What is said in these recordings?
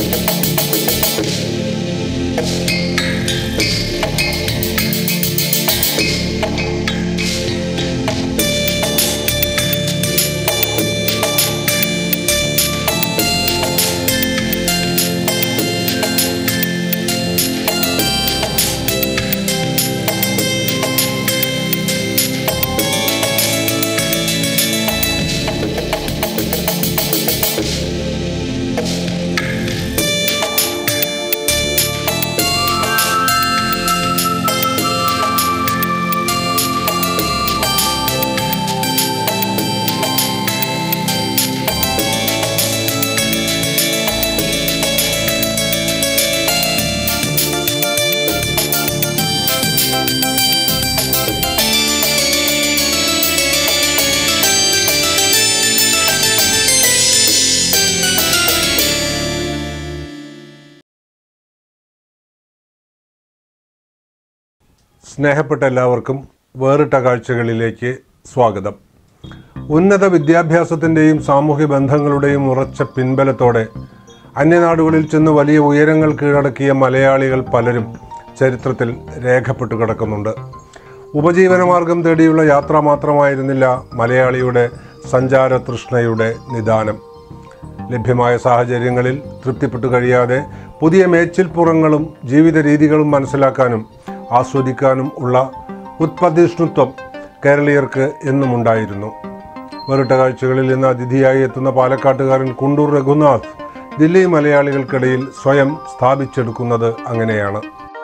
സ്നേഹപ്പെട്ട എല്ലാവർക്കും വേറിട്ട കാഴ്ചകളിലേക്ക് സ്വാഗതം ഉന്നത വിദ്യാഭ്യാസത്തിൻ്റെയും സാമൂഹ്യ ബന്ധങ്ങളുടെയും ഉറച്ച പിൻബലത്തോടെ അന്യനാടുകളിൽ ചെന്ന് വലിയ ഉയരങ്ങൾ കീഴടക്കിയ മലയാളികൾ പലരും ചരിത്രത്തിൽ രേഖപ്പെട്ടു കിടക്കുന്നുണ്ട് ഉപജീവനമാർഗം തേടിയുള്ള യാത്ര മാത്രമായിരുന്നില്ല മലയാളിയുടെ സഞ്ചാര തൃഷ്ണയുടെ നിദാനം ലഭ്യമായ സാഹചര്യങ്ങളിൽ തൃപ്തിപ്പെട്ടു കഴിയാതെ പുതിയ മേച്ചിൽപ്പുറങ്ങളും ജീവിത രീതികളും മനസ്സിലാക്കാനും ആസ്വദിക്കാനും ഉള്ള ഉത്പതിഷ്ണുത്വം കേരളീയർക്ക് എന്നും ഉണ്ടായിരുന്നു വേറിട്ട കാഴ്ചകളിൽ ഇന്ന് അതിഥിയായി എത്തുന്ന പാലക്കാട്ടുകാരൻ കുണ്ടൂർ രഘുനാഥ് ദില്ലി മലയാളികൾക്കിടയിൽ സ്വയം സ്ഥാപിച്ചെടുക്കുന്നത് അങ്ങനെയാണ്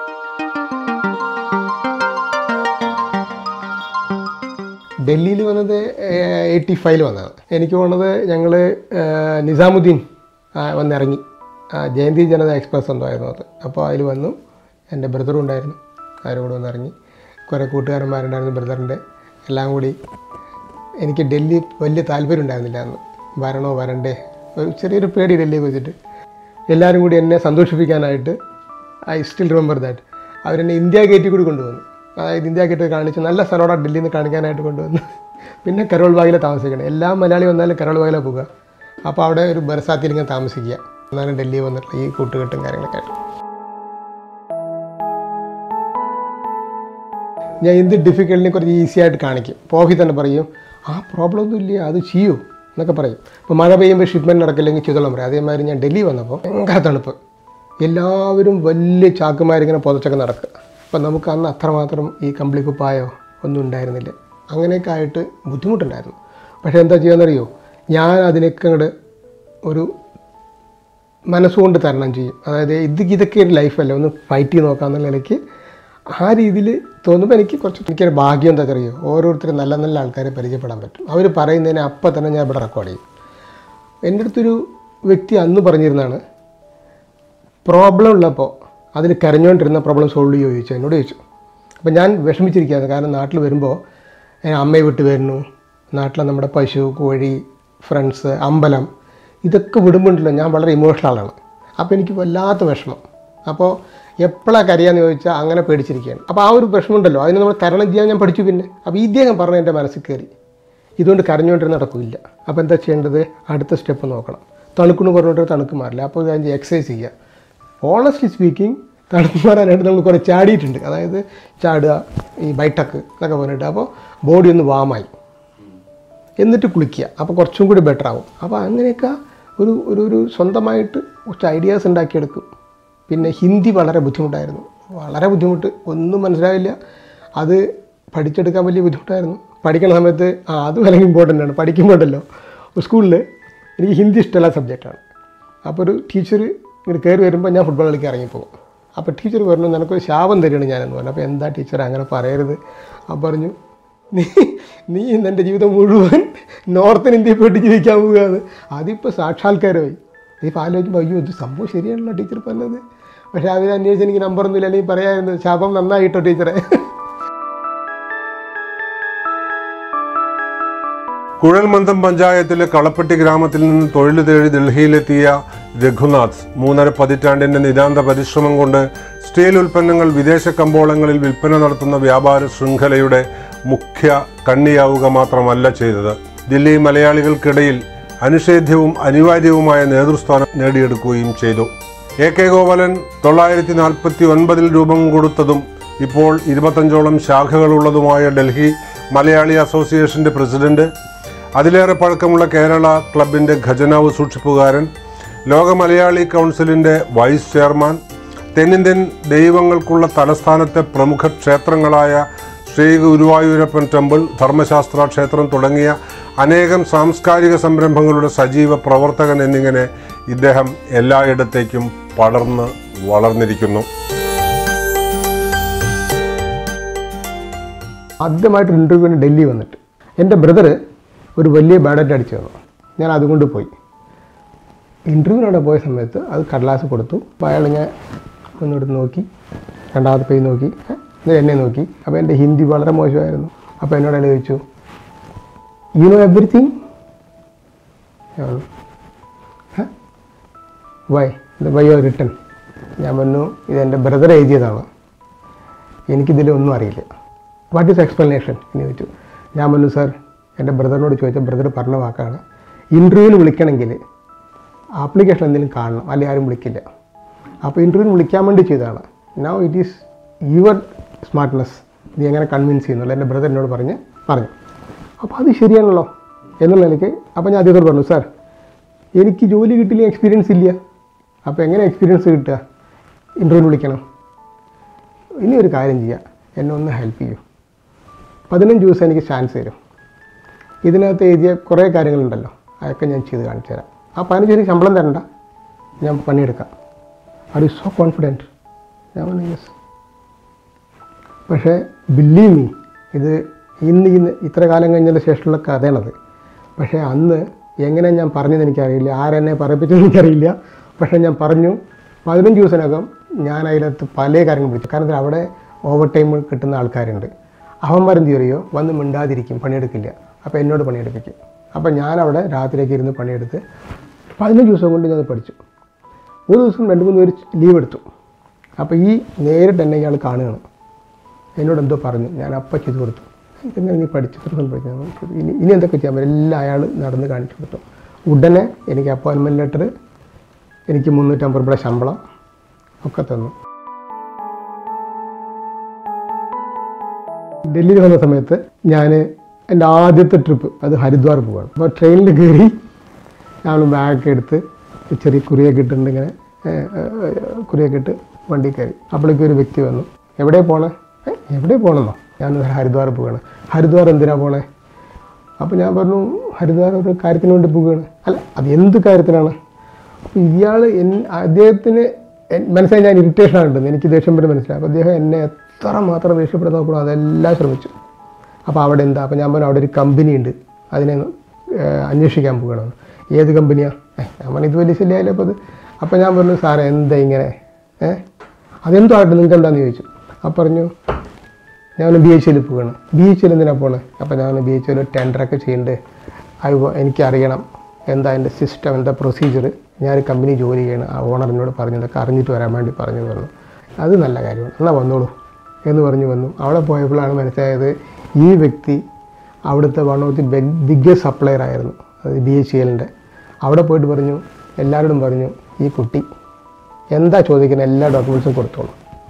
ഡൽഹിയിൽ വന്നത് എയ്റ്റി ഫൈവിൽ വന്നത് എനിക്ക് പോണത് ഞങ്ങൾ നിസാമുദ്ദീൻ ആ, വന്നിറങ്ങി ആ, ജയന്തി ജനത എക്സ്പ്രസ് എന്തോ ആയിരുന്നു അത് അപ്പോൾ അതിൽ വന്നു എൻ്റെ ബ്രദറും ഉണ്ടായിരുന്നു അവരും കൂടെ വന്നിറങ്ങി കുറേ കൂട്ടുകാരന്മാരുണ്ടായിരുന്നു ബ്രദറിൻ്റെ എല്ലാം കൂടി എനിക്ക് ഡൽഹി വലിയ താല്പര്യം ഉണ്ടായിരുന്നില്ല അന്ന് വരണോ വരണ്ടേ ഒരു ചെറിയൊരു പേടി ഡൽഹിയെ വെച്ചിട്ട് എല്ലാവരും കൂടി എന്നെ സന്തോഷിപ്പിക്കാനായിട്ട് ഐ സ്റ്റിൽ റിമെമ്പർ ദാറ്റ് അവരെന്നെ ഇന്ത്യ ഗേറ്റിൽ കൂടി കൊണ്ടുവന്നു അതായത് ഇന്ത്യ ഗേറ്റ് കാണിച്ച് നല്ല സ്ഥലമാണ് ഡൽഹിയിൽ നിന്ന് കാണിക്കാനായിട്ട് കൊണ്ടുവന്നു പിന്നെ കരോൾ ബാഗിലെ താമസിക്കണം എല്ലാ മലയാളി വന്നാലും കരോൾ ബാഗിലെ പോകുക അപ്പോൾ അവിടെ ഒരു ബർസാത്തിൽ ഇങ്ങനെ താമസിക്കുക എന്നാണ് ഡൽഹി വന്നിട്ടുള്ള ഈ കൂട്ടുകെട്ടും കാര്യങ്ങളൊക്കെ ആയിട്ട് ഞാൻ എന്ത് ഡിഫിക്കൽട്ടിനെ കുറച്ച് ഈസി ആയിട്ട് കാണിക്കും പോഹി തന്നെ പറയും ആ പ്രോബ്ലം ഒന്നും ഇല്ല അത് ചെയ്യൂ എന്നൊക്കെ പറയും ഇപ്പോൾ മഴ പെയ്യുമ്പോൾ ഷിപ്മെൻറ്റ് നടക്കില്ലെങ്കിൽ ചുതളം പറയും അതേമാതിരി ഞാൻ ഡൽഹി വന്നപ്പോൾ ഭയങ്കര തണുപ്പ് എല്ലാവരും വലിയ ചാക്കുമാരിങ്ങനെ പുതച്ചൊക്കെ നടക്കുക അപ്പം നമുക്ക് അന്ന് അത്രമാത്രം ഈ കമ്പിളി കുപ്പായോ ഒന്നും ഉണ്ടായിരുന്നില്ല അങ്ങനെയൊക്കെ ആയിട്ട് ബുദ്ധിമുട്ടുണ്ടായിരുന്നു പക്ഷേ എന്താ ചെയ്യാന്നറിയോ ഞാൻ അതിനൊക്കെ അങ്ങോട്ട് ഒരു മനസ്സുകൊണ്ട് തരണം ചെയ്യും അതായത് ഇത് ഇതൊക്കെ ഒരു ലൈഫല്ല ഒന്ന് ഫൈറ്റ് ചെയ്ത് നോക്കാമെന്നുള്ള നിലയ്ക്ക് ആ രീതിയിൽ തോന്നുമ്പോൾ എനിക്ക് കുറച്ച് എനിക്കൊരു ഭാഗ്യം എന്താ അറിയോ ഓരോരുത്തരും നല്ല നല്ല ആൾക്കാരെ പരിചയപ്പെടാൻ പറ്റും അവർ പറയുന്നതിനെ അപ്പം തന്നെ ഞാൻ ഇവിടെ റെക്കോർഡ് ചെയ്യും എൻ്റെ അടുത്തൊരു വ്യക്തി അന്ന് പറഞ്ഞിരുന്നതാണ് പ്രോബ്ലം ഉള്ളപ്പോൾ അതിൽ കരഞ്ഞുകൊണ്ടിരുന്ന പ്രോബ്ലം സോൾവ് ചെയ്യുമോ ചോദിച്ചു എന്നോട് ചോദിച്ചു അപ്പോൾ ഞാൻ വിഷമിച്ചിരിക്കുകയാണ് കാരണം നാട്ടിൽ വരുമ്പോൾ ഞാൻ അമ്മയെ വിട്ട് വരുന്നു നാട്ടിലെ നമ്മുടെ പശു കോഴി ഫ്രണ്ട്സ് അമ്പലം ഇതൊക്കെ വിടുമ്പോണ്ടല്ലോ ഞാൻ വളരെ ഇമോഷണൽ ആളാണ് അപ്പോൾ എനിക്ക് വല്ലാത്ത വിഷമം അപ്പോൾ എപ്പോഴാണ് കരയാന്ന് ചോദിച്ചാൽ അങ്ങനെ പേടിച്ചിരിക്കുകയാണ് അപ്പോൾ ആ ഒരു വിഷമമുണ്ടല്ലോ അതിന് നമ്മൾ തരണം ചെയ്യാൻ ഞാൻ പഠിച്ചു പിന്നെ അപ്പോൾ ഇദ്ദേഹം പറഞ്ഞ എൻ്റെ മനസ്സിൽ കയറി ഇതുകൊണ്ട് കരഞ്ഞുകൊണ്ടിരുന്ന നടക്കില്ല അപ്പോൾ എന്താ ചെയ്യേണ്ടത് അടുത്ത സ്റ്റെപ്പ് നോക്കണം തണുക്കുന്നു പറഞ്ഞിട്ട് തണുക്ക് മാറില്ല അപ്പോൾ ഞാൻ എക്സസൈസ് ചെയ്യുക ഓണസ്റ്റ്ലി സ്പീക്കിംഗ് തണുപ്പ് മാറാനായിട്ട് നമ്മൾ കുറേ ചാടിയിട്ടുണ്ട് അതായത് ചാടുക ഈ ബൈട്ടക്ക് എന്നൊക്കെ പറഞ്ഞിട്ട് അപ്പോൾ ബോഡി ഒന്ന് വാമായി എന്നിട്ട് കുളിക്കുക അപ്പോൾ കുറച്ചും കൂടി ബെറ്റർ ആവും അപ്പോൾ അങ്ങനെയൊക്കെ ഒരു ഒരു ഒരു സ്വന്തമായിട്ട് കുറച്ച് ഐഡിയാസ് ഉണ്ടാക്കിയെടുക്കും പിന്നെ ഹിന്ദി വളരെ ബുദ്ധിമുട്ടായിരുന്നു വളരെ ബുദ്ധിമുട്ട് ഒന്നും മനസ്സിലാവില്ല അത് പഠിച്ചെടുക്കാൻ വലിയ ബുദ്ധിമുട്ടായിരുന്നു പഠിക്കുന്ന സമയത്ത് ആ അത് വളരെ ഇമ്പോർട്ടൻ്റ് ആണ് പഠിക്കുമ്പോഴല്ലോ സ്കൂളിൽ എനിക്ക് ഹിന്ദി ഇഷ്ടമുള്ള സബ്ജക്റ്റാണ് അപ്പോൾ ഒരു ടീച്ചർ ഇങ്ങനെ കയറി വരുമ്പോൾ ഞാൻ ഫുട്ബോൾ കളിക്കാൻ ഇറങ്ങിപ്പോകും അപ്പോൾ ടീച്ചർ പറഞ്ഞു നിനക്കൊരു ശാപം തരികയാണ് ഞാനെന്ന് പറഞ്ഞു അപ്പോൾ എന്താ ടീച്ചർ അങ്ങനെ പറയരുത് അപ്പോൾ പറഞ്ഞു നീ നീ നിൻ്റെ ജീവിതം മുഴുവൻ നോർത്തൻ ഇന്ത്യയിൽ പോയിട്ട് ജീവിക്കാൻ പോവുകയാണ് അതിപ്പോൾ സാക്ഷാത്കാരമായി ഇപ്പോൾ ആലോചിക്കുമ്പോൾ അയ്യോ ഇത് സംഭവം ശരിയാണല്ലോ ടീച്ചർ പറഞ്ഞത് പക്ഷേ അവർ അന്വേഷിച്ച് എനിക്ക് നമ്പറൊന്നുമില്ല അല്ലെങ്കിൽ പറയാമായിരുന്നു ശാപം നന്നായിട്ടോ ടീച്ചറെ കുഴൽമന്ദം പഞ്ചായത്തിലെ കളപ്പട്ടി ഗ്രാമത്തിൽ നിന്ന് തൊഴിൽ തേടി ഡൽഹിയിലെത്തിയ രഘുനാഥ് മൂന്നര പതിറ്റാണ്ടിന്റെ നിതാന്ത പരിശ്രമം കൊണ്ട് സ്റ്റീൽ ഉൽപ്പന്നങ്ങൾ വിദേശ കമ്പോളങ്ങളിൽ വിൽപ്പന നടത്തുന്ന വ്യാപാര ശൃംഖലയുടെ മുഖ്യ കണ്ണിയാവുക മാത്രമല്ല ചെയ്തത് ദില്ലി മലയാളികൾക്കിടയിൽ അനിഷേധ്യവും അനിവാര്യവുമായ നേതൃസ്ഥാനം നേടിയെടുക്കുകയും ചെയ്തു എ കെ ഗോപാലൻ തൊള്ളായിരത്തി നാൽപ്പത്തി ഒൻപതിൽ രൂപം കൊടുത്തതും ഇപ്പോൾ ഇരുപത്തഞ്ചോളം ശാഖകളുള്ളതുമായ ഡൽഹി മലയാളി അസോസിയേഷന്റെ പ്രസിഡന്റ് അതിലേറെ പഴക്കമുള്ള കേരള ക്ലബിന്റെ ഖജനാവ് സൂക്ഷിപ്പുകാരൻ ലോക മലയാളി കൗൺസിലിന്റെ വൈസ് ചെയർമാൻ തെന്നിന്ത്യൻ ദൈവങ്ങൾക്കുള്ള തലസ്ഥാനത്തെ പ്രമുഖ ക്ഷേത്രങ്ങളായ ശ്രീ ഗുരുവായൂരപ്പൻ ടെമ്പിൾ ധർമ്മശാസ്ത്ര ക്ഷേത്രം തുടങ്ങിയ അനേകം സാംസ്കാരിക സംരംഭങ്ങളുടെ സജീവ പ്രവർത്തകൻ എന്നിങ്ങനെ ഇദ്ദേഹം എല്ലായിടത്തേക്കും പടർന്ന് വളർന്നിരിക്കുന്നു ആദ്യമായിട്ട് ഇൻ്റർവ്യൂവിന് ഡൽഹി വന്നിട്ട് എൻ്റെ ബ്രദർ ഒരു വലിയ ബാഡറ്റ് അടിച്ചു തന്നു ഞാൻ അതുകൊണ്ട് പോയി ഇൻ്റർവ്യൂവിനവിടെ പോയ സമയത്ത് അത് കടലാസ് കൊടുത്തു അപ്പോൾ അയാൾ ഞാൻ ഒന്നെടുത്ത് നോക്കി രണ്ടാമത്തെ പേജ് നോക്കി ഏ, എന്നിട്ട് എന്നെ നോക്കി അപ്പോൾ എൻ്റെ ഹിന്ദി വളരെ മോശമായിരുന്നു അപ്പോൾ എന്നോട് അയാൾ ചോദിച്ചു you know everything why why you written ഞാൻ പറഞ്ഞു ഇത് എൻ്റെ ബ്രദർ എഴുതിയതാണ് എനിക്കിതിലൊന്നും അറിയില്ല വാട്ട് ഈസ് എക്സ്പ്ലനേഷൻ എന്ന് ചോദിച്ചു ഞാൻ പറഞ്ഞു സാർ എൻ്റെ ബ്രദറിനോട് ചോദിച്ച ബ്രദർ പറഞ്ഞ വാക്കാണ് ഇൻ്റർവ്യൂവിന് വിളിക്കണമെങ്കിൽ ആപ്ലിക്കേഷൻ എന്തെങ്കിലും കാണണം അല്ലെങ്കിൽ ആരും വിളിക്കില്ല അപ്പോൾ ഇൻ്റർവ്യൂവിന് വിളിക്കാൻ വേണ്ടി ചെയ്തതാണ് now it is your smartness നീ എങ്ങനെ കൺവിൻസ് ചെയ്യുന്നുള്ളൂ എൻ്റെ ബ്രദർ എന്നോട് പറഞ്ഞ് പറഞ്ഞു അപ്പോൾ അത് ശരിയാണല്ലോ എന്നുള്ള നിലയ്ക്ക് അപ്പോൾ ഞാൻ അദ്ദേഹത്തോട് പറഞ്ഞു സാർ എനിക്ക് ജോലി കിട്ടില്ല എക്സ്പീരിയൻസ് ഇല്ല അപ്പോൾ എങ്ങനെ എക്സ്പീരിയൻസ് കിട്ടുക ഇൻ്റർവ്യൂവിന് വിളിക്കണം ഇനി ഒരു കാര്യം ചെയ്യാം എന്നെ ഒന്ന് ഹെൽപ്പ് ചെയ്യൂ പതിനഞ്ച് ദിവസം എനിക്ക് ചാൻസ് തരും ഇതിനകത്ത് എഴുതിയ കുറേ കാര്യങ്ങളുണ്ടല്ലോ അതൊക്കെ ഞാൻ ചെയ്ത് കാണിച്ചു തരാം ആ പതിനഞ്ച് ദിവസം ശമ്പളം തരണ്ട ഞാൻ പണിയെടുക്കാം ആർ യു സോ കോൺഫിഡൻറ്റ് ഞാൻ പറഞ്ഞു യെസ് പക്ഷേ ബില്ലീവ് മീ ഇത് ഇന്ന് ഇന്ന് ഇത്ര കാലം കഴിഞ്ഞതിന് ശേഷമുള്ള കഥയാണത് പക്ഷേ അന്ന് എങ്ങനെ ഞാൻ പറഞ്ഞത് എനിക്കറിയില്ല ആരെന്നെ പറയിപ്പിച്ചത് എനിക്കറിയില്ല പക്ഷേ ഞാൻ പറഞ്ഞു പതിനഞ്ച് ദിവസത്തിനകം ഞാൻ അതിനകത്ത് പല കാര്യങ്ങൾ വിളിച്ചു കാരണം അവിടെ ഓവർ ടൈം കിട്ടുന്ന ആൾക്കാരുണ്ട് അവന്മാരെന്ത് ചെയ്യോ വന്ന് മിണ്ടാതിരിക്കും പണിയെടുക്കില്ല അപ്പോൾ എന്നോട് പണിയെടുപ്പിക്കും അപ്പോൾ ഞാനവിടെ രാത്രിയൊക്കെ ഇരുന്ന് പണിയെടുത്ത് പതിനഞ്ച് ദിവസം കൊണ്ട് ഞാൻ പഠിച്ചു ഒരു ദിവസം രണ്ട് മൂന്ന് പേര് ലീവ് എടുത്തു അപ്പോൾ ഈ നേരിട്ട് എന്നെ ഇയാൾ കാണുകയാണ് എന്നോട് എന്തോ പറഞ്ഞു ഞാൻ അപ്പം ചെയ്ത് കൊടുത്തു ഇതെങ്ങനെ നീ പഠിച്ചു ഇത്ര ദിവസം പഠിച്ചു ഞാൻ പറഞ്ഞു, ഇനി ഇനി എന്തൊക്കെ ചെയ്യാൻ പറ്റും എല്ലാം അയാൾ നടന്ന് കാണിച്ചു കൊടുത്തു ഉടനെ എനിക്ക് അപ്പോയിൻമെൻറ്റ് ലെറ്റർ എനിക്ക് മുന്നൂറ്റമ്പത് രൂപയുടെ ശമ്പളം ഒക്കെ തന്നു ഡൽഹിയിൽ വന്ന സമയത്ത് ഞാൻ എൻ്റെ ആദ്യത്തെ ട്രിപ്പ് അത് ഹരിദ്വാർ പോവാണ് അപ്പോൾ ട്രെയിനിൽ കയറി ഞങ്ങൾ ബാഗൊക്കെ എടുത്ത് ചെറിയ കുറിയൊക്കെ ഇട്ടിട്ടുണ്ട് ഇങ്ങനെ ഏഹ്, ഏഹ്, കുറിയൊക്കെ ഇട്ട് വണ്ടി കയറി അപ്പോഴേക്കും ഒരു വ്യക്തി വന്നു എവിടെ പോണേ "ഏ, എവിടെ പോകണമെന്നോ ഞാൻ ഹരിദ്വാർ പോവുകയാണ് ഹരിദ്വാർ എന്തിനാ പോണേ അപ്പോൾ ഞാൻ പറഞ്ഞു ഹരിദ്വാർ ഒരു കാര്യത്തിന് വേണ്ടി പോവുകയാണ് അല്ല അത് എന്ത് കാര്യത്തിനാണ് അപ്പോൾ ഇയാൾ എൻ അദ്ദേഹത്തിന് എൻ- മനസ്സിലായി ഞാൻ ഇറിറ്റേഷൻ ആയിട്ടുണ്ടെന്ന് എനിക്ക് ദേഷ്യം വരെ മനസ്സിലായി അപ്പോൾ അദ്ദേഹം എന്നെ എത്ര മാത്രം ദേഷ്യപ്പെടുന്ന നോക്കണം അതെല്ലാം ശ്രമിച്ചു അപ്പോൾ അവിടെ എന്താ അപ്പോൾ ഞാൻ പറഞ്ഞു അവിടെ ഒരു കമ്പനി ഉണ്ട് അതിനെ ഏഹ്, അന്വേഷിക്കാൻ പോകണം ഏത് കമ്പനിയാണ് ഞാൻ പറഞ്ഞു ഇത് വലിയ ശല്യമായാലും അപ്പോൾ അത് അപ്പോൾ ഞാൻ പറഞ്ഞു സാറേ എന്താ ഇങ്ങനെ ഏഹ് അതെന്തോ ആയിട്ട് നിങ്ങൾക്ക് എന്താണെന്ന് ചോദിച്ചു അപ്പോൾ പറഞ്ഞു ഞാൻ ബി എച്ച് എല്ലിൽ പോവുകയാണ് ബി എച്ച് എൽ എന്തിനാണ് പോണേ അപ്പോൾ ഞാൻ ബി എച്ച് എൽ ടെൻഡറൊക്കെ ചെയ്യേണ്ടത് അത് എനിക്കറിയണം എന്താ അതിൻ്റെ സിസ്റ്റം എന്താ പ്രൊസീജിയർ ഞാൻ കമ്പനി ജോലി ചെയ്യണം ആ ഓണർ എന്നോട് പറഞ്ഞതൊക്കെ അറിഞ്ഞിട്ട് വരാൻ വേണ്ടി പറഞ്ഞു പറഞ്ഞു അത് നല്ല കാര്യമാണ് എന്നാൽ വന്നോളൂ എന്ന് പറഞ്ഞു വന്നു അവിടെ പോയപ്പോഴാണ് മനസ്സിലായത് ഈ വ്യക്തി അവിടുത്തെ one of the biggest supplier ആയിരുന്നു അത് ബി എച്ച് എല്ലിൻ്റെ അവിടെ പോയിട്ട് പറഞ്ഞു എല്ലാവരോടും പറഞ്ഞു ഈ കുട്ടി എന്താ ചോദിക്കുന്നത് എല്ലാ ഡോക്യുമെൻസും കൊടുത്തോളൂ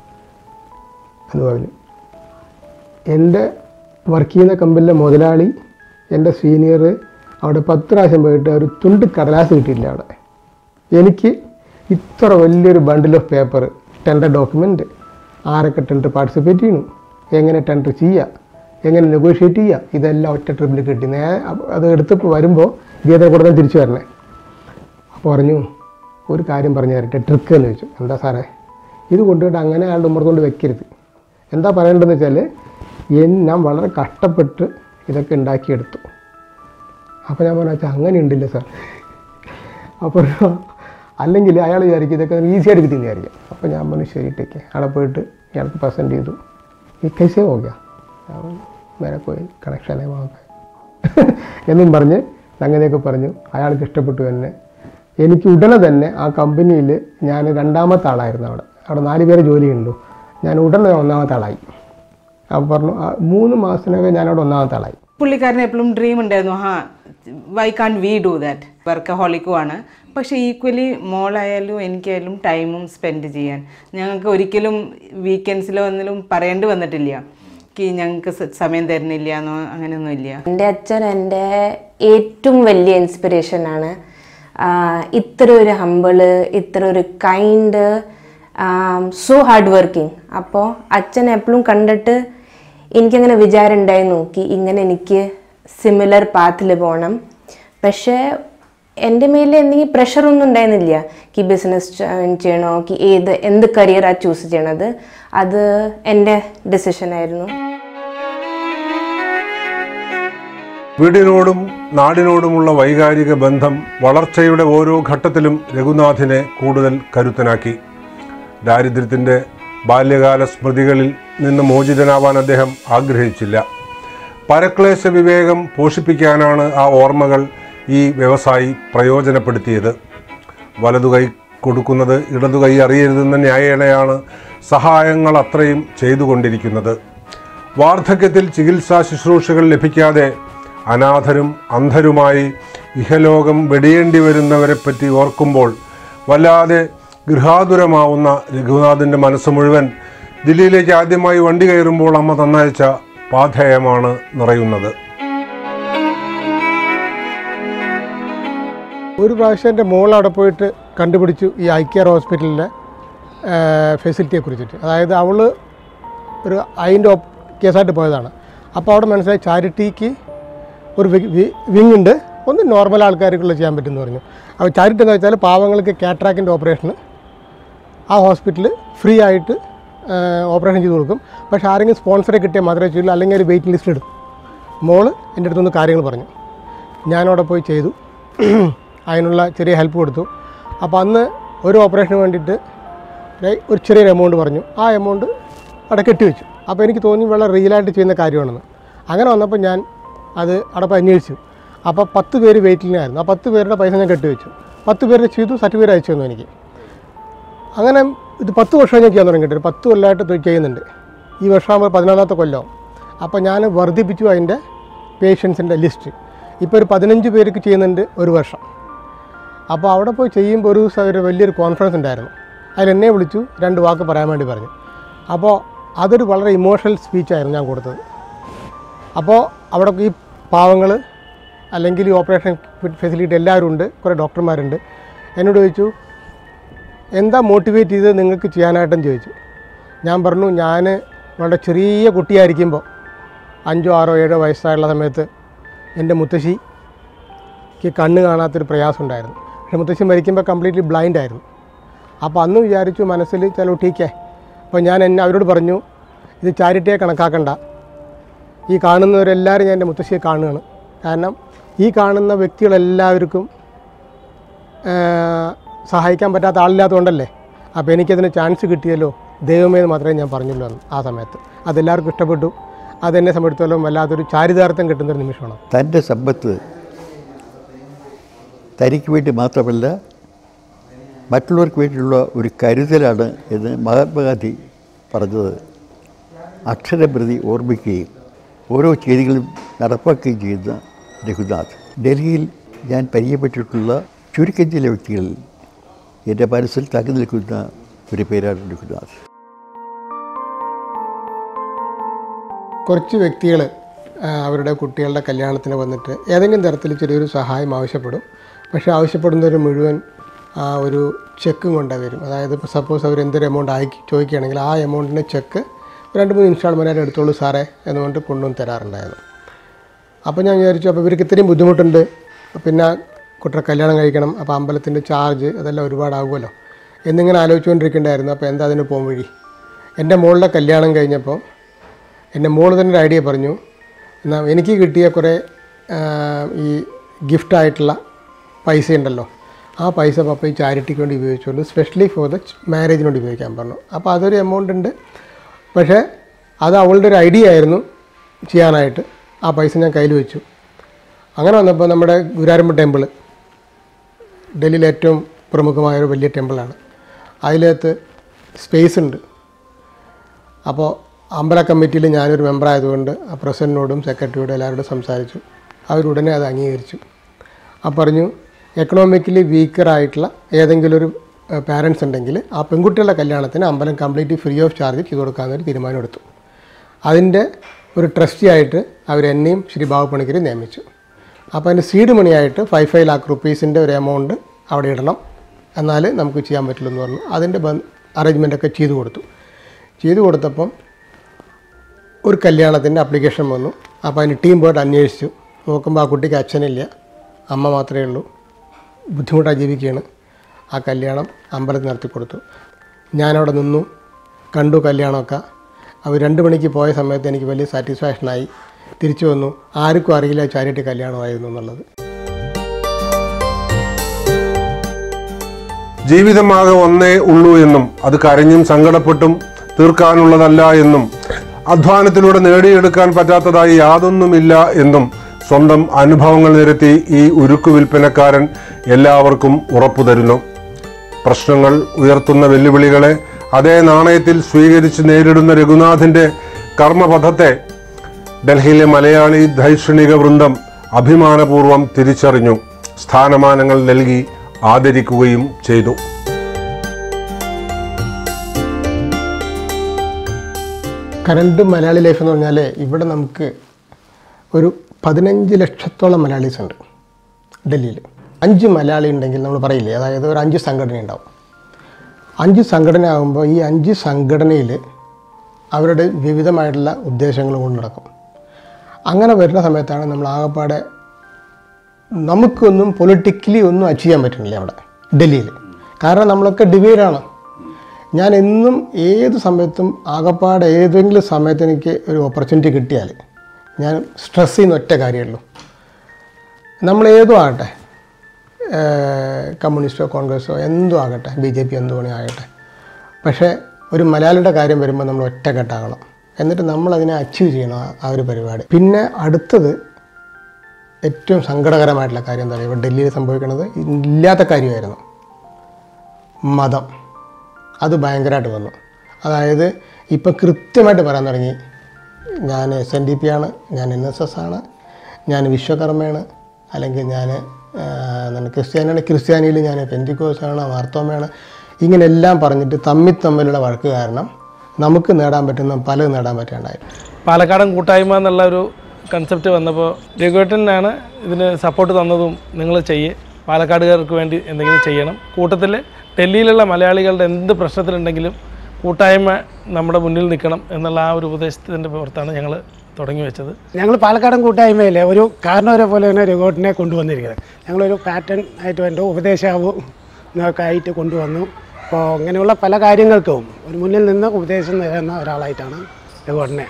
എന്ന് പറഞ്ഞു എൻ്റെ വർക്ക് ചെയ്യുന്ന കമ്പനിയിലെ മുതലാളി എൻ്റെ സീനിയർ അവിടെ പത്ത് പ്രാവശ്യം പോയിട്ട് ഒരു തുണ്ട് കടലാസ് കിട്ടിയില്ല അവിടെ എനിക്ക് ഇത്ര വലിയൊരു bundle of paper tender document ആരൊക്കെ ടെൻഡർ പാർട്ടിസിപ്പേറ്റ് ചെയ്യണം എങ്ങനെ ടെൻഡർ ചെയ്യുക എങ്ങനെ നെഗോഷിയേറ്റ് ചെയ്യുക ഇതെല്ലാം ഒറ്റ ട്രിപ്പിൽ കിട്ടി നേ അത് എടുത്ത് വരുമ്പോൾ ഇതേ കൂടെ തന്നെ തിരിച്ചു വരണേ അപ്പോൾ പറഞ്ഞു ഒരു കാര്യം പറഞ്ഞു തരട്ടെ ട്രിക്ക് എന്ന് ചോദിച്ചു എന്താ സാറേ ഇത് കൊണ്ടുപോയിട്ട് അങ്ങനെ അയാളുടെ ഉമ്മർ കൊണ്ട് വെക്കരുത് എന്താ പറയേണ്ടതെന്ന് വെച്ചാൽ എൻ- ഞാൻ വളരെ കഷ്ടപ്പെട്ട് ഇതൊക്കെ ഉണ്ടാക്കിയെടുത്തു അപ്പോൾ ഞാൻ പറഞ്ഞു വെച്ചാൽ അങ്ങനെ ഉണ്ടല്ലേ സാർ അപ്പോൾ അല്ലെങ്കിൽ അയാൾ വിചാരിക്കും ഇതൊക്കെ ഈസി ആയിട്ട് കിട്ടിയെന്ന് വിചാരിക്കും അപ്പോൾ ഞാൻ പറഞ്ഞു ശരി ടേക്ക് അവിടെ പോയിട്ട് ഇയാൾക്ക് പ്രസൻറ്റ് ചെയ്തു ഈ കൈസേ പോകാ വേറെ പോയി കണക്ഷനെ വാങ്ങാൻ എന്നും പറഞ്ഞ് അങ്ങനെയൊക്കെ പറഞ്ഞു അയാൾക്ക് ഇഷ്ടപ്പെട്ടു എന്നെ എനിക്ക് ഉടനെ തന്നെ ആ കമ്പനിയിൽ ഞാൻ രണ്ടാമത്തെ ആളായിരുന്നു അവിടെ അവിടെ നാല് പേര് ജോലിയുണ്ടു ഞാൻ ഉടനെ ഒന്നാമത്തെ ആളായി അപ്പോൾ പറഞ്ഞു ആ മൂന്ന് മാസത്തിനകം ഞാനവിടെ ഒന്നാമത്തെ ആളായി പുള്ളിക്കാരന് എപ്പോഴും ഡ്രീം ഉണ്ടായിരുന്നു ആ why can we do that വർക്കഹോളിക്കും ആണ് പക്ഷേ ഈക്വലി മോളായാലും എനിക്കായാലും ടൈമും സ്പെൻഡ് ചെയ്യാൻ ഞങ്ങൾക്ക് ഒരിക്കലും വീക്കെൻഡ്സിലോ ഒന്നിലും പറയേണ്ടി വന്നിട്ടില്ല കി ഞങ്ങൾക്ക് സ- സമയം തരുന്നില്ല എന്നോ അങ്ങനെയൊന്നും ഇല്ല എൻ്റെ അച്ഛൻ എൻ്റെ ഏറ്റവും വലിയ ഇൻസ്പിറേഷനാണ് ഇത്ര ഒരു ഹമ്പിള് ഇത്ര ഒരു കൈൻഡ് സോ ഹാർഡ് വർക്കിംഗ് അപ്പോൾ അച്ഛൻ എപ്പോഴും കണ്ടിട്ട് എനിക്കങ്ങനെ വിചാരം ഉണ്ടായി നോക്കി ഇങ്ങനെ എനിക്ക് സിമിലർ പാത്തിൽ പോകണം പക്ഷേ എൻ്റെ മേലെ എന്തെങ്കിലും പ്രഷറൊന്നും ഉണ്ടായിരുന്നില്ല കി ബിസിനസ് ചെയ്യണോ കി ഏത് എന്ത് കരിയറാണ് ചൂസ് ചെയ്യണത് അത് എൻ്റെ ഡെസിഷനായിരുന്നു വീടിനോടും നാടിനോടുമുള്ള വൈകാരിക ബന്ധം വളർച്ചയുടെ ഓരോ ഘട്ടത്തിലും രഘുനാഥിനെ കൂടുതൽ കരുത്തനാക്കി ദാരിദ്ര്യത്തിൻ്റെ ബാല്യകാല സ്മൃതികളിൽ നിന്ന് മോചിതനാവാൻ അദ്ദേഹം ആഗ്രഹിച്ചില്ല പരക്ലേശ വിവേകം പോഷിപ്പിക്കാനാണ് ആ ഓർമ്മകൾ ഈ വ്യവസായി പ്രയോജനപ്പെടുത്തിയത് വലതുകൈ കൊടുക്കുന്നത് ഇടതുകൈ അറിയരുതെന്ന ന്യായേണയാണ് സഹായങ്ങൾ അത്രയും ചെയ്തുകൊണ്ടിരിക്കുന്നത് വാർദ്ധക്യത്തിൽ ചികിത്സാ ശുശ്രൂഷകൾ ലഭിക്കാതെ അനാഥരും അന്ധരുമായി ഇഹലോകം വെടിയേണ്ടി വരുന്നവരെപ്പറ്റി ഓർക്കുമ്പോൾ വല്ലാതെ ഗൃഹാതുരമാവുന്ന രഘുനാഥിൻ്റെ മനസ്സ് മുഴുവൻ ദില്ലിയിലേക്ക് ആദ്യമായി വണ്ടി കയറുമ്പോൾ അമ്മ തന്നയച്ച പാഥേയമാണ് നിറയുന്നത് ഒരു പ്രാവശ്യം എൻ്റെ മോൾ അവിടെ പോയിട്ട് കണ്ടുപിടിച്ചു ഈ ഐ കെയർ ഹോസ്പിറ്റലിലെ ഫെസിലിറ്റിയെ കുറിച്ചിട്ട് അതായത് അവൾ ഒരു അതിൻ്റെ കേസായിട്ട് പോയതാണ് അപ്പോൾ അവിടെ മനസ്സിലായി ചാരിറ്റിക്ക് ഒരു വിങ് ഉണ്ട് ഒന്ന് നോർമൽ ആൾക്കാർക്കുള്ള ചെയ്യാൻ പറ്റുമെന്ന് പറഞ്ഞു അപ്പോൾ ചാരിറ്റി എന്ന് വെച്ചാൽ പാവങ്ങൾക്ക് കാട്രാക്കിൻ്റെ ഓപ്പറേഷന് ആ ഹോസ്പിറ്റലിൽ ഫ്രീ ആയിട്ട് ഓപ്പറേഷൻ ചെയ്ത് കൊടുക്കും പക്ഷേ ആരെങ്കിലും സ്പോൺസറെ കിട്ടിയാൽ മാത്രമേ ചെയ്യുള്ളൂ അല്ലെങ്കിൽ ഒരു വെയിറ്റിംഗ് ലിസ്റ്റ് ഇടും മോള് എൻ്റെ അടുത്തൊന്ന് കാര്യങ്ങൾ പറഞ്ഞു ഞാനവിടെ പോയി ചെയ്തു അതിനുള്ള ചെറിയ ഹെൽപ്പ് കൊടുത്തു അപ്പോൾ അന്ന് ഒരു ഓപ്പറേഷന് വേണ്ടിയിട്ട് ഒരു- ഒരു ചെറിയൊരു എമൗണ്ട് പറഞ്ഞു ആ എമൗണ്ട് അവിടെ കെട്ടിവെച്ചു അപ്പോൾ എനിക്ക് തോന്നി വളരെ റിയലായിട്ട് ചെയ്യുന്ന കാര്യമാണെന്ന് അങ്ങനെ വന്നപ്പോൾ ഞാൻ അത് അവിടെ പോയി അന്വേഷിച്ചു അപ്പോൾ പത്ത് പേര് വെയിറ്റിംഗിനായിരുന്നു ആ പത്ത് പേരുടെ പൈസ ഞാൻ കെട്ടിവെച്ചു പത്ത് പേരുടെ ചെയ്തു സർട്ടിഫിക്കറ്റ് അയച്ചു തന്നു എനിക്ക് അങ്ങനെ ഇത് പത്ത് വർഷം ഞാൻ ചെയ്യാൻ തുടങ്ങിയിട്ട് ഒരു പത്ത് കൊല്ലമായിട്ട് ഇത് ചെയ്യുന്നുണ്ട് ഈ വർഷമാകുമ്പോൾ പതിനാലാമത്തെ കൊല്ലം അപ്പോൾ ഞാൻ വർദ്ധിപ്പിച്ചു അതിൻ്റെ പേഷ്യൻസിൻ്റെ ലിസ്റ്റ് ഇപ്പോൾ ഒരു പതിനഞ്ച് പേർക്ക് ചെയ്യുന്നുണ്ട് ഒരു വർഷം അപ്പോൾ അവിടെ പോയി ചെയ്യുമ്പോൾ ഒരു ദിവസം ഒരു വലിയൊരു കോൺഫറൻസ് ഉണ്ടായിരുന്നു അതിൽ എന്നെ വിളിച്ചു രണ്ട് വാക്ക് പറയാൻ വേണ്ടി പറഞ്ഞു അപ്പോൾ അതൊരു വളരെ ഇമോഷണൽ സ്പീച്ചായിരുന്നു ഞാൻ കൊടുത്തത് അപ്പോൾ അവിടെ ഈ പാവങ്ങൾ അല്ലെങ്കിൽ ഈ ഓപ്പറേഷൻ ഫെസിലിറ്റി എല്ലാവരും ഉണ്ട് കുറേ ഡോക്ടർമാരുണ്ട് എന്നോട് ചോദിച്ചു എന്താ മോട്ടിവേറ്റ് ചെയ്ത് നിങ്ങൾക്ക് ചെയ്യാനായിട്ടെന്ന് ചോദിച്ചു ഞാൻ പറഞ്ഞു ഞാൻ വളരെ ചെറിയ കുട്ടിയായിരിക്കുമ്പോൾ അഞ്ചോ ആറോ ഏഴോ വയസ്സായുള്ള സമയത്ത് എൻ്റെ മുത്തശ്ശിക്ക് കണ്ണ് കാണാത്തൊരു പ്രയാസം ഉണ്ടായിരുന്നു പക്ഷേ മുത്തശ്ശി മരിക്കുമ്പോൾ കംപ്ലീറ്റ്ലി ബ്ലൈൻഡ് ആയിരുന്നു അപ്പോൾ അന്ന് വിചാരിച്ചു മനസ്സിൽ ചലോ ടീക്കേ അപ്പോൾ ഞാൻ എന്നെ അവരോട് പറഞ്ഞു ഇത് ചാരിറ്റിയെ കണക്കാക്കണ്ട ഈ കാണുന്നവരെല്ലാവരും ഞാൻ എൻ്റെ മുത്തശ്ശിയെ കാണുകയാണ് കാരണം ഈ കാണുന്ന വ്യക്തികളെല്ലാവർക്കും ഏഹ്, സഹായിക്കാൻ പറ്റാത്ത ആളില്ലാത്തതുകൊണ്ടല്ലേ അപ്പോൾ എനിക്കതിന് ചാൻസ് കിട്ടിയല്ലോ ദൈവമേ എന്ന് മാത്രമേ ഞാൻ പറഞ്ഞുള്ളൂ അന്ന് ആ സമയത്ത് അതെല്ലാവർക്കും ഇഷ്ടപ്പെട്ടു അതെന്നെ സംബന്ധിച്ചിടത്തോളം വല്ലാത്തൊരു ചാരിതാർത്ഥ്യം കിട്ടുന്നൊരു നിമിഷമാണ് തൻ്റെ സമ്പത്ത് തനിക്ക് വേണ്ടി മാത്രമല്ല മറ്റുള്ളവർക്ക് വേണ്ടിയുള്ള ഒരു കരുതലാണ് എന്ന് മഹാത്മാഗാന്ധി പറഞ്ഞത് അക്ഷരപ്രതി ഓർമ്മിക്കുകയും ഓരോ ചെയ്തികളും നടപ്പാക്കുകയും ചെയ്യുന്ന രഘുനാഥ് ഡൽഹിയിൽ ഞാൻ പരിചയപ്പെട്ടിട്ടുള്ള ചുരുക്കം ചില വ്യക്തികളിൽ എൻ്റെ മനസ്സിൽ തങ്ങി നിൽക്കുന്ന ഒരു പേരാണ് രഘുനാഥ് കുറച്ച് വ്യക്തികൾ അവരുടെ കുട്ടികളുടെ കല്യാണത്തിന് വന്നിട്ട് ഏതെങ്കിലും തരത്തിൽ ചെറിയൊരു സഹായം ആവശ്യപ്പെടും പക്ഷേ ആവശ്യപ്പെടുന്നവർ മുഴുവൻ ആ ഒരു ചെക്കും കൊണ്ടേ വരും അതായത് ഇപ്പോൾ സപ്പോസ് അവർ എന്തൊരു എമൗണ്ട് ആയി ചോദിക്കുകയാണെങ്കിൽ ആ എമൗണ്ടിൻ്റെ ചെക്ക് രണ്ട് മൂന്ന് ഇൻസ്റ്റാൾമെൻറ്റായിട്ട് എടുത്തോളൂ സാറേ എന്ന് പറഞ്ഞിട്ട് കൊണ്ടുവന്ന് തരാറുണ്ടായിരുന്നു അപ്പോൾ ഞാൻ വിചാരിച്ചു അപ്പോൾ ഇവർക്ക് ഇത്രയും ബുദ്ധിമുട്ടുണ്ട് പിന്നെ കുട്ടിയുടെ കല്യാണം കഴിക്കണം അപ്പോൾ അമ്പലത്തിൻ്റെ ചാർജ് അതെല്ലാം ഒരുപാടാകുമല്ലോ എന്നിങ്ങനെ ആലോചിച്ചുകൊണ്ടിരിക്കേണ്ടായിരുന്നു അപ്പോൾ എന്താ അതിന് പോകാൻ വഴി എൻ്റെ മോളുടെ കല്യാണം കഴിഞ്ഞപ്പോൾ എൻ്റെ മോള് തന്നെ ഒരു ഐഡിയ പറഞ്ഞു എന്നാൽ എനിക്ക് കിട്ടിയ കുറേ ആ, ഈ ഗിഫ്റ്റായിട്ടുള്ള പൈസ ഉണ്ടല്ലോ ആ പൈസ പപ്പ ഈ ചാരിറ്റിക്ക് വേണ്ടി ഉപയോഗിച്ചുകൊണ്ട് സ്പെഷ്യലി ഫോർ ദ മാരേജിന് വേണ്ടി ഉപയോഗിക്കാൻ പറഞ്ഞു അപ്പോൾ അതൊരു എമൗണ്ട് ഉണ്ട് പക്ഷേ അത് അവളുടെ ഒരു ഐഡിയ ആയിരുന്നു ചെയ്യാനായിട്ട് ആ പൈസ ഞാൻ കയ്യിൽ വെച്ചു അങ്ങനെ വന്നപ്പോൾ നമ്മുടെ ഗുരുവായൂരമ്പ ടെമ്പിൾ ഡൽഹിയിലെ ഏറ്റവും പ്രമുഖമായ ഒരു വലിയ ടെമ്പിളാണ് അതിനകത്ത് സ്പേസ് ഉണ്ട് അപ്പോൾ അമ്പല കമ്മിറ്റിയിൽ ഞാനൊരു മെമ്പർ ആയതുകൊണ്ട് ആ പ്രസിഡൻറ്റിനോടും സെക്രട്ടറിയോടും എല്ലാവരോടും സംസാരിച്ചു അവരുടനെ അത് അംഗീകരിച്ചു ആ പറഞ്ഞു എക്കണോമിക്കലി വീക്കറായിട്ടുള്ള ഏതെങ്കിലും ഒരു പാരൻസ് ഉണ്ടെങ്കിൽ ആ പെൺകുട്ടികളുടെ കല്യാണത്തിന് അമ്പലം കംപ്ലീറ്റ് ഫ്രീ ഓഫ് ചാർജ് ചെയ്ത് കൊടുക്കാമെന്നൊരു തീരുമാനം എടുത്തു അതിൻ്റെ ഒരു ട്രസ്റ്റി ആയിട്ട് അവർ എന്നെയും ശ്രീ ബാബു പണിക്കരെ നിയമിച്ചു അപ്പോൾ അതിൻ്റെ സീഡ് മണിയായിട്ട് ഫൈവ് ഫൈവ് ലാക്ക് റുപ്പീസിൻ്റെ ഒരു എമൗണ്ട് അവിടെ ഇടണം എന്നാൽ നമുക്ക് ചെയ്യാൻ പറ്റുള്ളൂ എന്ന് പറഞ്ഞു അതിൻ്റെ അറേഞ്ച്മെൻ്റൊക്കെ ചെയ്തു കൊടുത്തു ചെയ്തു കൊടുത്തപ്പം ഒരു കല്യാണത്തിൻ്റെ ആപ്ലിക്കേഷൻ വന്നു അപ്പോൾ അതിന് ടീം പോയിട്ട് അന്വേഷിച്ചു നോക്കുമ്പോൾ ആ കുട്ടിക്ക് അച്ഛനില്ല അമ്മ മാത്രമേ ഉള്ളൂ ബുദ്ധിമുട്ടായി ജീവിക്കുകയാണ് ആ കല്യാണം അമ്പലത്തിൽ നടത്തി കൊടുത്തു ഞാനവിടെ നിന്നു കണ്ടു കല്യാണമൊക്കെ അവർ രണ്ട് മണിക്ക് പോയ സമയത്ത് എനിക്ക് വലിയ സാറ്റിസ്ഫാക്ഷനായി തിരിച്ചു വന്നു ആർക്കും അറിയില്ല ചാരിറ്റി കല്യാണമായിരുന്നു എന്നുള്ളത് ജീവിതമാകെ ഒന്നേ ഉള്ളൂ എന്നും അത് കരഞ്ഞും സങ്കടപ്പെട്ടും തീർക്കാനുള്ളതല്ല എന്നും അധ്വാനത്തിലൂടെ നേടിയെടുക്കാൻ പറ്റാത്തതായി യാതൊന്നുമില്ല എന്നും സ്വന്തം അനുഭവങ്ങൾ നിരത്തി ഈ ഉരുക്കു വിൽപ്പനക്കാരൻ എല്ലാവർക്കും ഉറപ്പു തരുന്നു പ്രശ്നങ്ങൾ ഉയർത്തുന്ന വെല്ലുവിളികളെ അതേ നാണയത്തിൽ സ്വീകരിച്ച് നേരിടുന്ന രഘുനാഥിന്റെ കർമ്മപഥത്തെ ഡൽഹിയിലെ മലയാളി ധൈഷണിക വൃന്ദം അഭിമാനപൂർവ്വം തിരിച്ചറിഞ്ഞു സ്ഥാനമാനങ്ങൾ നൽകി ആദരിക്കുകയും ചെയ്തു കറണ്ട് മലയാളി ലൈഫ് എന്ന് പറഞ്ഞാൽ ഇവിടെ നമുക്ക് ഒരു പതിനഞ്ച് ലക്ഷത്തോളം മലയാളീസ് ഉണ്ട് ഡൽഹിയിൽ അഞ്ച് മലയാളി ഉണ്ടെങ്കിൽ നമ്മൾ പറയില്ലേ അതായത് ഒരു അഞ്ച് സംഘടന ഉണ്ടാവും അഞ്ച് സംഘടന ആകുമ്പോൾ ഈ അഞ്ച് സംഘടനയിൽ അവരുടെ വിവിധമായിട്ടുള്ള ഉദ്ദേശങ്ങൾ കൊണ്ട് നടക്കും അങ്ങനെ വരുന്ന സമയത്താണ് നമ്മൾ ആകപ്പാടെ നമുക്കൊന്നും പൊളിറ്റിക്കലി ഒന്നും അച്ചീവ് ചെയ്യാൻ പറ്റുന്നില്ല അവിടെ ഡൽഹിയിൽ കാരണം നമ്മളൊക്കെ ഡിവൈഡാണ് ഞാൻ എന്നും ഏത് സമയത്തും ആകപ്പാടെ ഏതെങ്കിലും സമയത്ത് എനിക്ക് ഒരു ഓപ്പർച്യൂണിറ്റി കിട്ടിയാൽ ഞാൻ സ്ട്രെസ് ചെയ്യുന്ന ഒറ്റ കാര്യമുള്ളൂ നമ്മൾ ഏതും ആകട്ടെ ഏഹ് കമ്മ്യൂണിസ്റ്റോ കോൺഗ്രസ്സോ എന്തും ആകട്ടെ ബി ജെ പി എന്ത് വേണേ ആകട്ടെ പക്ഷേ ഒരു മലയാളിയുടെ കാര്യം വരുമ്പോൾ നമ്മൾ ഒറ്റക്കെട്ടാകണം എന്നിട്ട് നമ്മളതിനെ അച്ചീവ് ചെയ്യണം ആ- ആ ഒരു പരിപാടി പിന്നെ അടുത്തത് ഏറ്റവും സങ്കടകരമായിട്ടുള്ള കാര്യം എന്താ പറയുക ഇവിടെ ഡൽഹിയിൽ സംഭവിക്കുന്നത് ഇല്ലാത്ത കാര്യമായിരുന്നു മതം അത് ഭയങ്കരമായിട്ട് വന്നു അതായത് ഇപ്പം കൃത്യമായിട്ട് പറയാൻ തുടങ്ങി ഞാൻ എസ് എൻ ഡി പി ആണ് ഞാൻ എൻ എസ് എസ് ആണ് ഞാൻ വിശ്വകർമ്മയാണ് അല്ലെങ്കിൽ ഞാൻ എന്താണ് ക്രിസ്ത്യാനിയാണ് ക്രിസ്ത്യാനിയിൽ ഞാൻ പെൻറ്റിക്കോസാണ് മാർത്തോമയാണ് ഇങ്ങനെ എല്ലാം പറഞ്ഞിട്ട് തമ്മിൽ തമ്മിലുള്ള വഴക്ക് കാരണം നമുക്ക് നേടാൻ പറ്റുന്ന പലതും നേടാൻ പറ്റാണ്ടായി പാലക്കാടൻ കൂട്ടായ്മ എന്നുള്ള ഒരു കൺസെപ്റ്റ് വന്നപ്പോൾ രഘുവേട്ടനാണ് ഇതിന് സപ്പോർട്ട് തന്നതും നിങ്ങൾ ചെയ്യ് പാലക്കാടുകാർക്ക് വേണ്ടി എന്തെങ്കിലും ചെയ്യണം കൂട്ടത്തിൽ ഡൽഹിയിലുള്ള മലയാളികളുടെ എന്ത് പ്രശ്നത്തിലുണ്ടെങ്കിലും കൂട്ടായ്മ നമ്മുടെ മുന്നിൽ നിൽക്കണം എന്നുള്ള ആ ഒരു ഉപദേശത്തിൻ്റെ പുറത്താണ് ഞങ്ങൾ തുടങ്ങി വെച്ചത് ഞങ്ങൾ പാലക്കാടൻ കൂട്ടായ്മയിൽ ഒരു കാരണവരെ പോലെ തന്നെ രഘുവേട്ടനെ കൊണ്ടുവന്നിരിക്കുന്നത് ഞങ്ങളൊരു പാറ്റേൺ ആയിട്ട് വേണ്ട ഉപദേശാവും ഒക്കെ ആയിട്ട് കൊണ്ടുവന്നു അപ്പോൾ അങ്ങനെയുള്ള പല കാര്യങ്ങൾക്കും ഒരു മുന്നിൽ നിന്ന് ഉപദേശം തരുന്ന ഒരാളായിട്ടാണ് രഘുവേട്ടനെ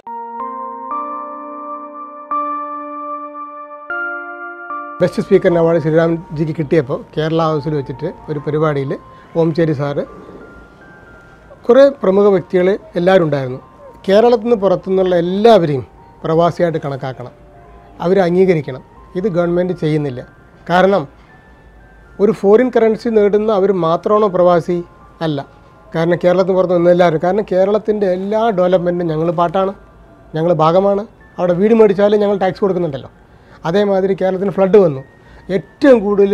ബെസ്റ്റ് സ്പീക്കറിന് അവാർഡ് ശ്രീറാംജിക്ക് കിട്ടിയപ്പോൾ കേരള ഹൗസിൽ വെച്ചിട്ട് ഒരു പരിപാടിയിൽ ഓംചേരി സാറ് കുറേ പ്രമുഖ വ്യക്തികൾ എല്ലാവരും ഉണ്ടായിരുന്നു കേരളത്തിൽ നിന്ന് പുറത്തുനിന്നുള്ള എല്ലാവരെയും പ്രവാസിയായിട്ട് കണക്കാക്കണം അവരെ അംഗീകരിക്കണം ഇത് ഗവൺമെൻറ് ചെയ്യുന്നില്ല കാരണം ഒരു ഫോറിൻ കറൻസി നേടുന്ന അവർ മാത്രമാണോ പ്രവാസി അല്ല കാരണം കേരളത്തിന് പുറത്ത് നിന്ന് എല്ലാവരും കാരണം കേരളത്തിൻ്റെ എല്ലാ ഡെവലപ്മെൻറ്റും ഞങ്ങൾ പാട്ടാണ് ഞങ്ങൾ ഭാഗമാണ് അവിടെ വീട് മേടിച്ചാലും ഞങ്ങൾ ടാക്സ് കൊടുക്കുന്നുണ്ടല്ലോ അതേമാതിരി കേരളത്തിന് ഫ്ലഡ് വന്നു ഏറ്റവും കൂടുതൽ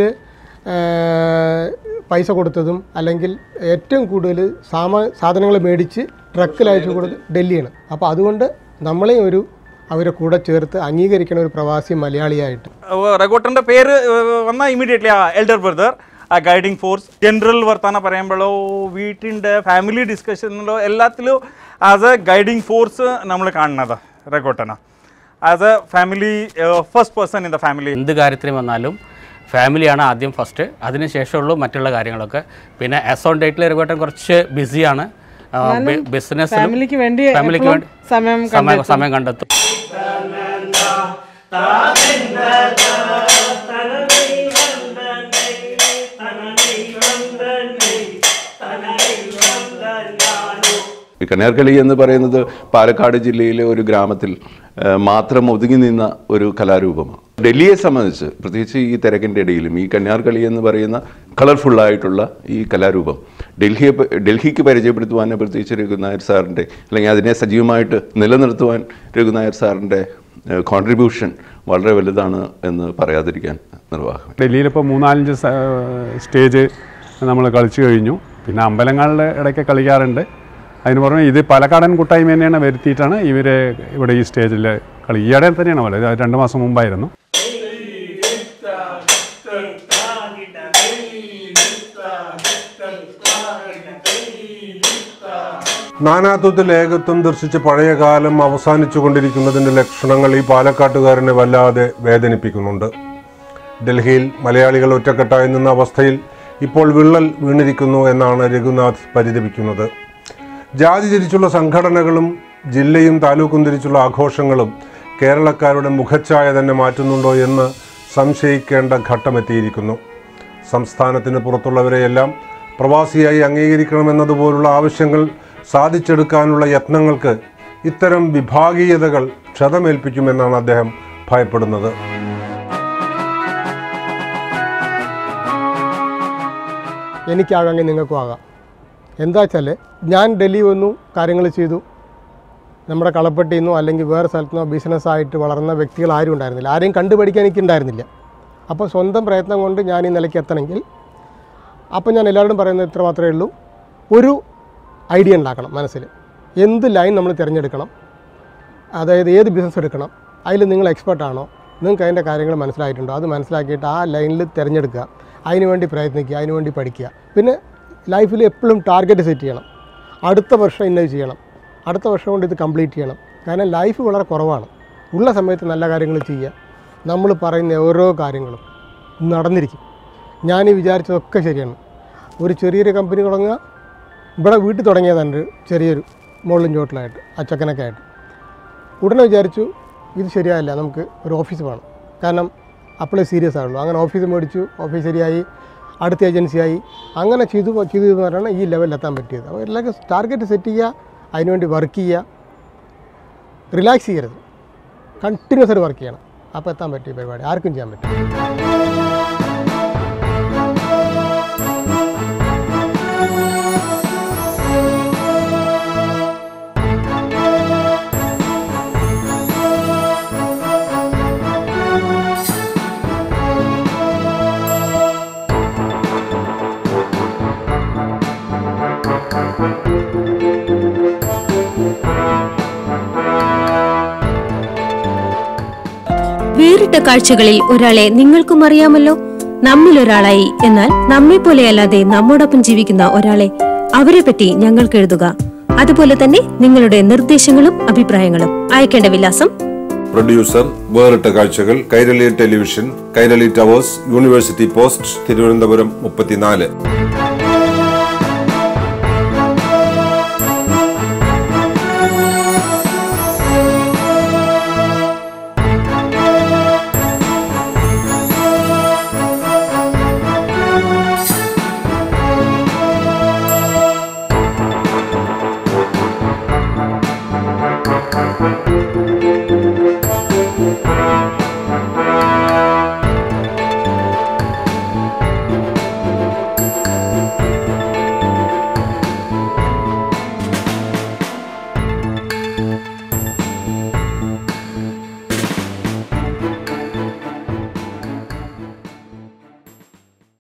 പൈസ കൊടുത്തതും അല്ലെങ്കിൽ ഏറ്റവും കൂടുതൽ സാമാ സാധനങ്ങൾ മേടിച്ച് ട്രക്കിൽ അയച്ചു കൊടുത്ത് ഡൽഹിയാണ് അപ്പോൾ അതുകൊണ്ട് നമ്മളെ ഒരു അവരെ കൂടെ ചേർത്ത് അംഗീകരിക്കണ ഒരു പ്രവാസി മലയാളിയായിട്ട് റഘോട്ടൻ്റെ പേര് വന്നാൽ ഇമീഡിയറ്റ്ലി ആ എൽഡർ ബ്രദർ ആ ഗൈഡിങ് ഫോഴ്സ് ജനറൽ വർത്താനം പറയുമ്പോഴോ വീട്ടിൻ്റെ ഫാമിലി ഡിസ്കഷനിലോ എല്ലാത്തിലും ആസ് എ ഗൈഡിങ് ഫോഴ്സ് നമ്മൾ കാണുന്നത് റഘോട്ടന as a family first person in the family എന്ത് കാര്യത്തിന് വന്നാലും ഫാമിലിയാണ് ആദ്യം ഫസ്റ്റ് അതിനുശേഷമുള്ളൂ മറ്റുള്ള കാര്യങ്ങളൊക്കെ പിന്നെ ആസ് ഓൺ ഡേറ്റിൽ രഘുവേട്ടൻ കുറച്ച് ബിസിയാണ് ബിസിനസ്സിലും ഫാമിലിക്ക് വേണ്ടി ഫാമിലിക്ക് എപ്പോഴും വേണ്ടി സമയം സമയം സമയം കണ്ടെത്തും ഈ കന്യാർകളി എന്ന് പറയുന്നത് പാലക്കാട് ജില്ലയിലെ ഒരു ഗ്രാമത്തിൽ ആ, മാത്രം ഒതുങ്ങി നിന്ന ഒരു കലാരൂപമാണ് ഡൽഹിയെ സംബന്ധിച്ച് പ്രത്യേകിച്ച് ഈ തിരക്കിൻ്റെ ഇടയിലും ഈ കന്യാർകളി എന്ന് പറയുന്ന കളർഫുള്ളായിട്ടുള്ള ഈ കലാരൂപം ഡൽഹിയെ പ- ഡൽഹിക്ക് പരിചയപ്പെടുത്തുവാൻ പ്രത്യേകിച്ച് രഘുനായർ സാറിൻ്റെ അല്ലെങ്കിൽ അതിനെ സജീവമായിട്ട് നിലനിർത്തുവാൻ രഘുനായർ സാറിൻ്റെ കോൺട്രിബ്യൂഷൻ വളരെ വലുതാണ് എന്ന് പറയാതിരിക്കാൻ നിർവാഹം ഡൽഹിയിലിപ്പോൾ മൂന്നാലഞ്ച് സ- സ്റ്റേജ് നമ്മൾ കളിച്ചു കഴിഞ്ഞു പിന്നെ അമ്പലങ്ങളുടെ ഇടയ്ക്ക് കളിക്കാറുണ്ട് അതിന് പുറമെ ഇത് പാലക്കാടൻ കൂട്ടായ്മ തന്നെയാണ് വരുത്തിയിട്ടാണ് ഇവർ ഇവിടെ ഈ സ്റ്റേജിൽ കളി ഈയിടെ തന്നെയാണ് പോലെ ഇത് രണ്ട് മാസം മുമ്പായിരുന്നു നാനാത്വത്തിൽ ഏകത്വം ദർശിച്ച പഴയ കാലം അവസാനിച്ചു കൊണ്ടിരിക്കുന്നതിൻ്റെ ലക്ഷണങ്ങൾ ഈ പാലക്കാട്ടുകാരനെ വല്ലാതെ വേദനിപ്പിക്കുന്നുണ്ട് ഡൽഹിയിൽ മലയാളികൾ ഒറ്റക്കെട്ടായി നിന്ന അവസ്ഥയിൽ ഇപ്പോൾ വിള്ളൽ വീണിരിക്കുന്നു എന്നാണ് രഘുനാഥ് പരിതപിക്കുന്നത് ജാതി തിരിച്ചുള്ള സംഘടനകളും ജില്ലയും താലൂക്കും തിരിച്ചുള്ള ആഘോഷങ്ങളും കേരളക്കാരുടെ മുഖച്ഛായ തന്നെ മാറ്റുന്നുണ്ടോ എന്ന് സംശയിക്കേണ്ട ഘട്ടമെത്തിയിരിക്കുന്നു സംസ്ഥാനത്തിന് പുറത്തുള്ളവരെയെല്ലാം പ്രവാസിയായി അംഗീകരിക്കണമെന്നതുപോലുള്ള ആവശ്യങ്ങൾ സാധിച്ചെടുക്കാനുള്ള യത്നങ്ങൾക്ക് ഇത്തരം വിഭാഗീയതകൾ ക്ഷതമേൽപ്പിക്കുമെന്നാണ് അദ്ദേഹം ഭയപ്പെടുന്നത് എനിക്കാകാമെങ്കിൽ നിങ്ങൾക്കും ആകാം എന്താ വെച്ചാൽ ഞാൻ ഡൽഹി വന്നു കാര്യങ്ങൾ ചെയ്തു നമ്മുടെ കളപ്പട്ടിയിൽ നിന്നോ അല്ലെങ്കിൽ വേറെ സ്ഥലത്തു നിന്നോ ബിസിനസ്സായിട്ട് വളർന്ന വ്യക്തികൾ ആരും ഉണ്ടായിരുന്നില്ല ആരെയും കണ്ടുപഠിക്കാൻ എനിക്ക് ഉണ്ടായിരുന്നില്ല അപ്പോൾ സ്വന്തം പ്രയത്നം കൊണ്ട് ഞാൻ ഈ നിലയ്ക്ക് എത്തണമെങ്കിൽ അപ്പോൾ ഞാൻ എല്ലാവരോടും പറയുന്നത് ഇത്ര മാത്രമേ ഉള്ളൂ ഒരു ഐഡിയ ഉണ്ടാക്കണം മനസ്സിൽ എന്ത് ലൈൻ നമ്മൾ തിരഞ്ഞെടുക്കണം അതായത് ഏത് ബിസിനസ് എടുക്കണം അതിൽ നിങ്ങൾ എക്സ്പെർട്ടാണോ നിങ്ങൾക്ക് അതിൻ്റെ കാര്യങ്ങൾ മനസ്സിലായിട്ടുണ്ടോ അത് മനസ്സിലാക്കിയിട്ട് ആ ലൈനിൽ തിരഞ്ഞെടുക്കുക അതിന് വേണ്ടി പ്രയത്നിക്കുക അതിന് വേണ്ടി പഠിക്കുക പിന്നെ ലൈഫിൽ എപ്പോഴും ടാർഗറ്റ് സെറ്റ് ചെയ്യണം അടുത്ത വർഷം ഇന്നത് ചെയ്യണം അടുത്ത വർഷം കൊണ്ട് ഇത് കംപ്ലീറ്റ് ചെയ്യണം കാരണം ലൈഫ് വളരെ കുറവാണ് ഉള്ള സമയത്ത് നല്ല കാര്യങ്ങൾ ചെയ്യുക നമ്മൾ പറയുന്ന ഓരോ കാര്യങ്ങളും നടന്നിരിക്കും ഞാൻ ഈ വിചാരിച്ചതൊക്കെ ശരിയാണ് ഒരു ചെറിയൊരു കമ്പനി തുടങ്ങുക ഇവിടെ വീട്ടിൽ തുടങ്ങിയതാണ് ഒരു ചെറിയൊരു മുകളിലും ചോട്ടിലായിട്ട് അച്ചക്കനൊക്കെ ആയിട്ട് ഉടനെ വിചാരിച്ചു ഇത് ശരിയായില്ല നമുക്ക് ഒരു ഓഫീസ് വേണം കാരണം അപ്പോഴേ സീരിയസ് ആവുള്ളൂ അങ്ങനെ ഓഫീസ് മേടിച്ചു ഓഫീസ് ശരിയായി അടുത്ത ഏജൻസിയായി അങ്ങനെ ചെയ്തു പോ- ചെയ്തു എന്ന് പറഞ്ഞാൽ ഈ ലെവലിൽ എത്താൻ പറ്റിയത് അപ്പോൾ എല്ലാവർക്കും ടാർഗറ്റ് സെറ്റ് ചെയ്യുക അതിനുവേണ്ടി വർക്ക് ചെയ്യുക റിലാക്സ് ചെയ്യരുത് കണ്ടിന്യൂസ് ആയിട്ട് വർക്ക് ചെയ്യണം അപ്പോൾ എത്താൻ പറ്റിയ പരിപാടി ആർക്കും ചെയ്യാൻ പറ്റും വേറിട്ട കാഴ്ചകളിൽ ഒരാളെ നിങ്ങൾക്കും അറിയാമല്ലോ നമ്മിൽ ഒരാളായി എന്നാൽ നമ്മെ പോലെയല്ലാതെ നമ്മോടൊപ്പം ജീവിക്കുന്ന ഒരാളെ അവരെ പറ്റി ഞങ്ങൾക്ക് എഴുതുക അതുപോലെ തന്നെ നിങ്ങളുടെ നിർദ്ദേശങ്ങളും അഭിപ്രായങ്ങളും അയക്കേണ്ട വിലാസം പ്രൊഡ്യൂസർ വേറിട്ട കാഴ്ചകൾ Kairali television Kairali towers university post Thiruvananthapuram മുപ്പത്തിനാല്